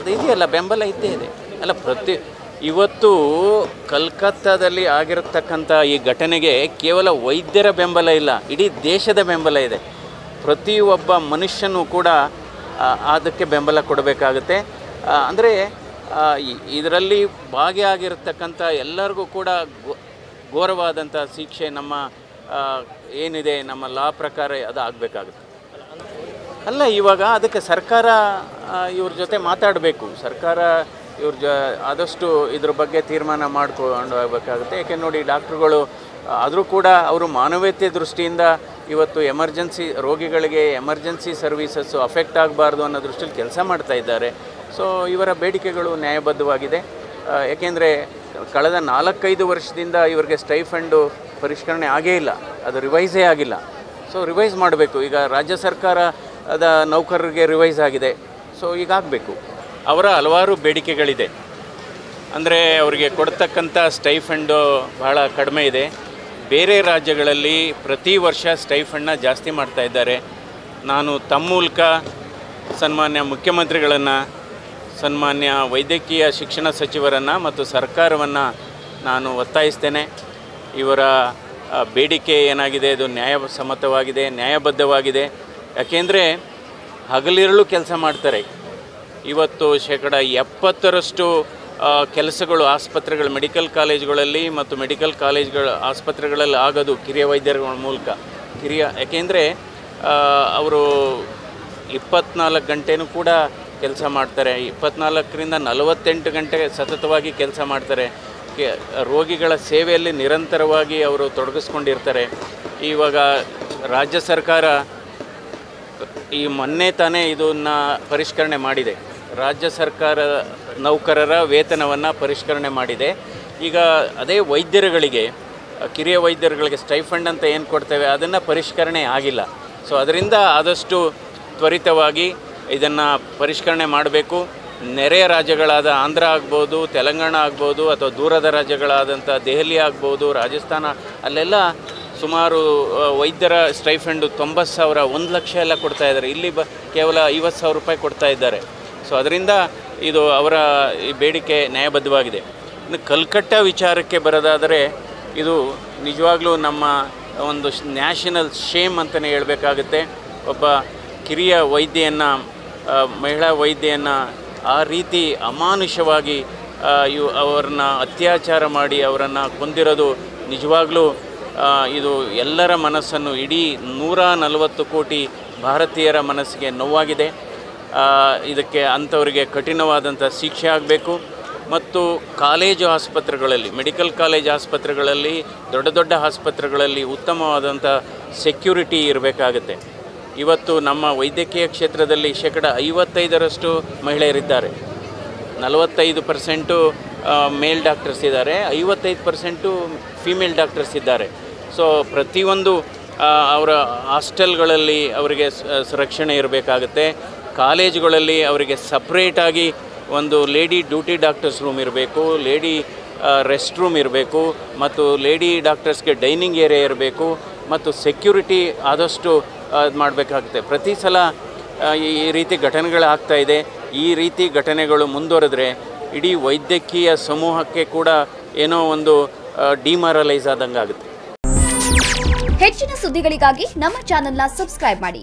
ಅದು ಇದೆಯಲ್ಲ ಬೆಂಬಲ ಇದ್ದೇ ಇದೆ ಅಲ್ಲ ಪ್ರತಿ ಇವತ್ತು ಕಲ್ಕತ್ತಾದಲ್ಲಿ ಆಗಿರತಕ್ಕಂಥ ಈ ಘಟನೆಗೆ ಕೇವಲ ವೈದ್ಯರ ಬೆಂಬಲ ಇಲ್ಲ ಇಡೀ ದೇಶದ ಬೆಂಬಲ ಇದೆ ಪ್ರತಿಯೊಬ್ಬ ಮನುಷ್ಯನೂ ಕೂಡ ಆ, ಅದಕ್ಕೆ ಬೆಂಬಲ ಕೊಡಬೇಕಾಗುತ್ತೆ ಅಂದರೆ ಇದರಲ್ಲಿ ಭಾಗಿಯಾಗಿರ್ತಕ್ಕಂಥ ಎಲ್ಲರಿಗೂ ಕೂಡ ಗೋ- ಘೋರವಾದಂಥ ಶಿಕ್ಷೆ ನಮ್ಮ ಆ, ಏನಿದೆ ನಮ್ಮ ಲಾ ಪ್ರಕಾರ ಅದು ಆಗಬೇಕಾಗುತ್ತೆ ಅಲ್ಲ ಇವಾಗ ಅದಕ್ಕೆ ಸರ್ಕಾರ ಆ, ಇವ್ರ ಜೊತೆ ಮಾತಾಡಬೇಕು ಸರ್ಕಾರ ಇವ್ರ ಜ ಆದಷ್ಟು ಇದ್ರ ಬಗ್ಗೆ ತೀರ್ಮಾನ ಮಾಡ್ಕೊಂಡು ಹೋಗ್ಬೇಕಾಗುತ್ತೆ ಯಾಕೆ ನೋಡಿ ಡಾಕ್ಟ್ರುಗಳು ಆದರೂ ಕೂಡ ಅವರು ಮಾನವೀಯತೆ ದೃಷ್ಟಿಯಿಂದ ಇವತ್ತು ಎಮರ್ಜೆನ್ಸಿ ರೋಗಿಗಳಿಗೆ ಎಮರ್ಜೆನ್ಸಿ ಸರ್ವೀಸಸ್ಸು ಅಫೆಕ್ಟ್ ಆಗಬಾರ್ದು ಅನ್ನೋ ದೃಷ್ಟಿಯಲ್ಲಿ ಕೆಲಸ ಮಾಡ್ತಾ ಇದ್ದಾರೆ ಸೊ ಇವರ ಬೇಡಿಕೆಗಳು ನ್ಯಾಯಬದ್ಧವಾಗಿದೆ ಆ, ಯಾಕೆಂದರೆ ಕಳೆದ ನಾಲ್ಕೈದು ವರ್ಷದಿಂದ ಇವರಿಗೆ ಸ್ಟೈಫಂಡು ಪರಿಷ್ಕರಣೆ ಆಗೇ ಇಲ್ಲ ಅದು ರಿವೈಸೇ ಆಗಿಲ್ಲ ಸೊ ರಿವೈಸ್ ಮಾಡಬೇಕು ಈಗ ರಾಜ್ಯ ಸರ್ಕಾರದ ನೌಕರರಿಗೆ ರಿವೈಸ್ ಆಗಿದೆ ಸೊ ಈಗ ಆಗಬೇಕು ಅವರ ಹಲವಾರು ಬೇಡಿಕೆಗಳಿದೆ ಅಂದರೆ ಅವರಿಗೆ ಕೊಡ್ತಕ್ಕಂಥ ಸ್ಟೈಫಂಡು ಬಹಳ ಕಡಿಮೆ ಇದೆ ಬೇರೆ ರಾಜ್ಯಗಳಲ್ಲಿ ಪ್ರತಿ ವರ್ಷ ಸ್ಟೈಫಂಡನ್ನ ಜಾಸ್ತಿ ಮಾಡ್ತಾ ಇದ್ದಾರೆ ನಾನು ತಮ್ಮ ಮೂಲಕ ಸನ್ಮಾನ್ಯ ಮುಖ್ಯಮಂತ್ರಿಗಳನ್ನು ಸನ್ಮಾನ್ಯ ವೈದ್ಯಕೀಯ ಶಿಕ್ಷಣ ಸಚಿವರನ್ನು ಮತ್ತು ಸರ್ಕಾರವನ್ನು ನಾನು ಒತ್ತಾಯಿಸ್ತೇನೆ ಇವರ ಆ, ಬೇಡಿಕೆ ಏನಾಗಿದೆ ಅದು ನ್ಯಾಯಸಮ್ಮತವಾಗಿದೆ ನ್ಯಾಯಬದ್ಧವಾಗಿದೆ ಯಾಕೆಂದರೆ ಹಗಲಿರಲು ಕೆಲಸ ಮಾಡ್ತಾರೆ ಇವತ್ತು ಶೇಕಡ ಎಪ್ಪತ್ತರಷ್ಟು ಆ, ಕೆಲಸಗಳು ಆಸ್ಪತ್ರೆಗಳು ಮೆಡಿಕಲ್ ಕಾಲೇಜುಗಳಲ್ಲಿ ಮತ್ತು ಮೆಡಿಕಲ್ ಕಾಲೇಜ್ಗಳ ಆಸ್ಪತ್ರೆಗಳಲ್ಲಿ ಆಗೋದು ಕಿರಿಯ ವೈದ್ಯರುಗಳ ಮೂಲಕ ಕಿರಿಯ ಯಾಕೆಂದರೆ ಅವರು ಇಪ್ಪತ್ನಾಲ್ಕು ಗಂಟೆನೂ ಕೂಡ ಕೆಲಸ ಮಾಡ್ತಾರೆ ಇಪ್ಪತ್ನಾಲ್ಕರಿಂದ ನಲವತ್ತೆಂಟು ಗಂಟೆ ಸತತವಾಗಿ ಕೆಲಸ ಮಾಡ್ತಾರೆ ಕೆ- ರೋಗಿಗಳ ಸೇವೆಯಲ್ಲಿ ನಿರಂತರವಾಗಿ ಅವರು ತೊಡಗಿಸ್ಕೊಂಡಿರ್ತಾರೆ ಇವಾಗ ರಾಜ್ಯ ಸರ್ಕಾರ ಈ ಮೊನ್ನೆ ತಾನೇ ಇದನ್ನು ಪರಿಷ್ಕರಣೆ ಮಾಡಿದೆ ರಾಜ್ಯ ಸರ್ಕಾರ ನೌಕರರ ವೇತನವನ್ನು ಪರಿಷ್ಕರಣೆ ಮಾಡಿದೆ ಈಗ ಅದೇ ವೈದ್ಯರುಗಳಿಗೆ ಅ, ಕಿರಿಯ ವೈದ್ಯರುಗಳಿಗೆ ಸ್ಟೈಫಂಡ್ ಅಂತ ಏನು ಕೊಡ್ತೇವೆ ಅದನ್ನು ಪರಿಷ್ಕರಣೆ ಆಗಿಲ್ಲ ಸೊ ಅದರಿಂದ ಆದಷ್ಟು ತ್ವರಿತವಾಗಿ ಇದನ್ನು ಪರಿಷ್ಕರಣೆ ಮಾಡಬೇಕು ನೆರೆಯ ರಾಜ್ಯಗಳಾದ ಆಂಧ್ರ ಆಗ್ಬೋದು ತೆಲಂಗಾಣ ಆಗ್ಬೋದು ಅಥವಾ ದೂರದ ರಾಜ್ಯಗಳಾದಂಥ ದೆಹಲಿ ಆಗ್ಬೋದು ರಾಜಸ್ಥಾನ ಅಲ್ಲೆಲ್ಲ ಸುಮಾರು ಆ, ವೈದ್ಯರ ಸ್ಟೈಫಂಡು ತೊಂಬತ್ತು ಸಾವಿರ ಒಂದು ಲಕ್ಷ ಎಲ್ಲ ಕೊಡ್ತಾ ಇದ್ದಾರೆ ಇಲ್ಲಿ ಬ ಕೇವಲ ಐವತ್ತು ಸಾವಿರ ರೂಪಾಯಿ ಕೊಡ್ತಾ ಇದ್ದಾರೆ ಸೊ ಅದರಿಂದ ಇದು ಅವರ ಈ ಬೇಡಿಕೆ ನ್ಯಾಯಬದ್ಧವಾಗಿದೆ ಇನ್ನು ಕಲ್ಕಟ್ಟ ವಿಚಾರಕ್ಕೆ ಬರೋದಾದರೆ ಇದು ನಿಜವಾಗ್ಲೂ ನಮ್ಮ ಒಂದು ನ್ಯಾಷನಲ್ ಶೇಮ್ ಅಂತಲೇ ಹೇಳಬೇಕಾಗುತ್ತೆ ಒಬ್ಬ ಕಿರಿಯ ವೈದ್ಯೆಯನ್ನು ಮಹಿಳಾ ವೈದ್ಯೆಯನ್ನು ಆ ರೀತಿ ಅಮಾನುಷವಾಗಿ ಆ, ಇವು ಅವರನ್ನ ಅತ್ಯಾಚಾರ ಮಾಡಿ ಅವರನ್ನು ಕೊಂದಿರೋದು ನಿಜವಾಗ್ಲೂ ಆ, ಇದು ಎಲ್ಲರ ಮನಸ್ಸನ್ನು ಇಡೀ ನೂರ ನಲವತ್ತು ಕೋಟಿ ಭಾರತೀಯರ ಮನಸ್ಸಿಗೆ ನೋವಾಗಿದೆ ಆ, ಇದಕ್ಕೆ ಅಂಥವರಿಗೆ ಕಠಿಣವಾದಂಥ ಶಿಕ್ಷೆ ಆಗಬೇಕು ಮತ್ತು ಕಾಲೇಜು ಆಸ್ಪತ್ರೆಗಳಲ್ಲಿ ಮೆಡಿಕಲ್ ಕಾಲೇಜ್ ಆಸ್ಪತ್ರೆಗಳಲ್ಲಿ ದೊಡ್ಡ ದೊಡ್ಡ ಆಸ್ಪತ್ರೆಗಳಲ್ಲಿ ಉತ್ತಮವಾದಂಥ ಸೆಕ್ಯೂರಿಟಿ ಇರಬೇಕಾಗುತ್ತೆ ಇವತ್ತು ನಮ್ಮ ವೈದ್ಯಕೀಯ ಕ್ಷೇತ್ರದಲ್ಲಿ ಶೇಕಡ ಐವತ್ತೈದರಷ್ಟು ಮಹಿಳೆಯರಿದ್ದಾರೆ ನಲವತ್ತೈದು ಪರ್ಸೆಂಟು ಮೇಲ್ ಡಾಕ್ಟರ್ಸ್ ಇದ್ದಾರೆ ಐವತ್ತೈದು ಪರ್ಸೆಂಟು ಫಿಮೇಲ್ ಡಾಕ್ಟರ್ಸ್ ಇದ್ದಾರೆ ಸೊ ಪ್ರತಿಯೊಂದು ಆ, ಅವರ ಹಾಸ್ಟೆಲ್ಗಳಲ್ಲಿ ಅವರಿಗೆ ಸ- ಸುರಕ್ಷಣೆ ಇರಬೇಕಾಗುತ್ತೆ ಕಾಲೇಜುಗಳಲ್ಲಿ ಅವರಿಗೆ ಸಪ್ರೇಟಾಗಿ ಒಂದು ಲೇಡಿ ಡ್ಯೂಟಿ ಡಾಕ್ಟರ್ಸ್ ರೂಮ್ ಇರಬೇಕು ಲೇಡಿ ರೆಸ್ಟ್ ರೂಮ್ ಇರಬೇಕು ಮತ್ತು ಲೇಡಿ ಡಾಕ್ಟರ್ಸ್ಗೆ ಡೈನಿಂಗ್ ಏರಿಯಾ ಇರಬೇಕು ಮತ್ತು ಸೆಕ್ಯೂರಿಟಿ ಆದಷ್ಟು ಅದು ಮಾಡಬೇಕಾಗುತ್ತೆ ಪ್ರತಿ ಸಲ ಆ, ಈ ಈ ರೀತಿ ಘಟನೆಗಳಾಗ್ತಾ ಇದೆ ಈ ರೀತಿ ಘಟನೆಗಳು ಮುಂದುವರೆದ್ರೆ ಇಡೀ ವೈದ್ಯಕೀಯ ಸಮೂಹಕ್ಕೆ ಕೂಡ ಏನೋ ಒಂದು ಡಿಮಾರಲೈಸ್ ಆದಂಗೆ ಆಗುತ್ತೆ ಹೆಚ್ಚಿನ ಸುದ್ದಿಗಳಿಗಾಗಿ ನಮ್ಮ ಚಾನೆಲ್ನ ಸಬ್ಸ್ಕ್ರೈಬ್ ಮಾಡಿ